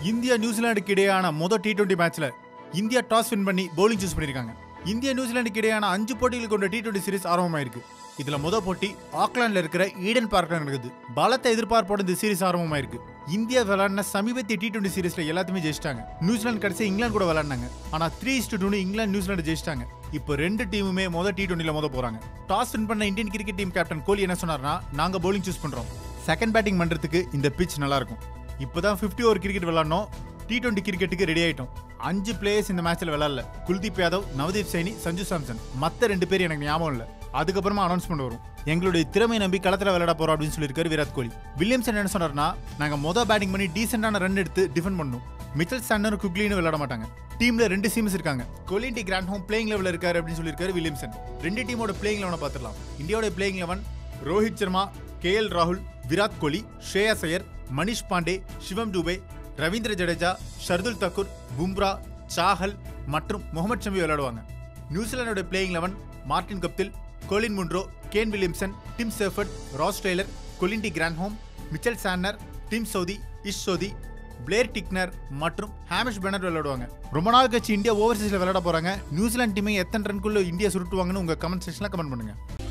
India நியூசிலாந்துக்கு இடையான மொதல் டி டுவெண்ட்டி மேட்ச்ல இந்தியா டாஸ் வின் பண்ணி பவுலிங் சூஸ் பண்ணிருக்காங்க இந்தியா நியூசிலாந்துக்கு இடையான அஞ்சு போட்டிகள் கொண்ட டி டுவெண்ட்டி சீரிஸ் ஆரம்பமாயிருக்கு இதுல முத போட்டி ஆக்லாண்ட்ல இருக்கிற ஈடன் பார்க்ல நடக்குது பலத்த எதிர்பார்ப்போட இந்த சீரிஸ் ஆரம்பமாயிருக்கு இந்தியா விளையாடின சமீபத்திய டி டுவெண்ட்டி சீரிஸ்ல எல்லாத்தையுமே ஜெயிச்சிட்டாங்க நியூசிலாந்து கடைசி இங்கிலாந்து கூட விளையாடினாங்க ஆனா த்ரீ இஸ்டு டூ இங்கிலாந்து நியூசிலாந்து ஜெயிச்சிட்டாங்க இப்போ ரெண்டு டீமுமே மொதல் டி டுவெண்ட்டில மொத போறாங்க டாஸ் வின் பண்ண Indian cricket team captain Kohli என்ன சொன்னார்னா நாங்க பவுலிங் சூஸ் பண்றோம் செகண்ட் பேட்டிங் பண்றதுக்கு இந்த பிச் நல்லா இருக்கும் இப்போதான் 50 ஓவர் கிரிக்கெட் விளாடணும் டி டுவெண்ட்டி கிரிக்கெட்டுக்கு ரெடி ஆயிட்டோம் அஞ்சு பிளேயர்ஸ் இந்த மேட்ச்ல விளையாடல குல்தீப் யாதவ் நவதீப் சைனி சஞ்சு சாம்சன் மத்த ரெண்டு பேர் எனக்கு ஞாபகம் இல்ல அதுக்கப்புறமா அனௌன்ஸ்மெண்ட் வரும் எங்களுடைய திறமை நம்பி களத்துல விளையாட போறோம் அப்படின்னு சொல்லியிருக்காரு விராட் கோலி வில்லியம்சன் என்ன சொன்னார்னா நாங்க மொதல் பேட்டிங் பண்ணி டீசென்டான ரன் எடுத்து டிஃபெண்ட் பண்ணணும் மிச்சல் சாண்டர் குக்லின்னு விளையாட மாட்டாங்க டீம்ல ரெண்டு சீம்ஸ் இருக்காங்க கொலிண்டி கிராண்ட் ஹோம் பிளேயிங் லெவலில் இருக்காரு அப்படின்னு சொல்லியிருக்காரு வில்லியம்சன் ரெண்டு டீமோட பிளேயிங் லெவனை பார்த்துடலாம் இந்தியாவோட playing eleven Rohit Sharma K L ராகுல் விராட் கோலி ஸ்ரேயஸ் ஐயர் மணிஷ் பாண்டே சிவம் துபே ரவீந்திர ஜடேஜா ஷர்துல் தக்கூர் பும்ரா சாஹல் மற்றும் முகமது ஷமி விளையாடுவாங்க நியூசிலாந்தோட playing eleven Martin Guptill Colin Munro Kane Williamson Tim Seifert Ross Taylor Colin de Grandhomme Mitchell Santner Tim Southee Ish Southee Blair Tickner மற்றும் ஹாமிஷ் பெனர் விளையாடுவாங்க ரொம்ப நாள் கழிச்சு இந்தியா ஓவர்சீஸ்ல விளையாட போறாங்க நியூசிலாந்து டீமை எத்தனை ரன்குள்ள இந்தியா சுருட்டுவாங்கன்னு உங்க கமெண்ட் செக்ஷன்ல கமெண்ட் பண்ணுங்க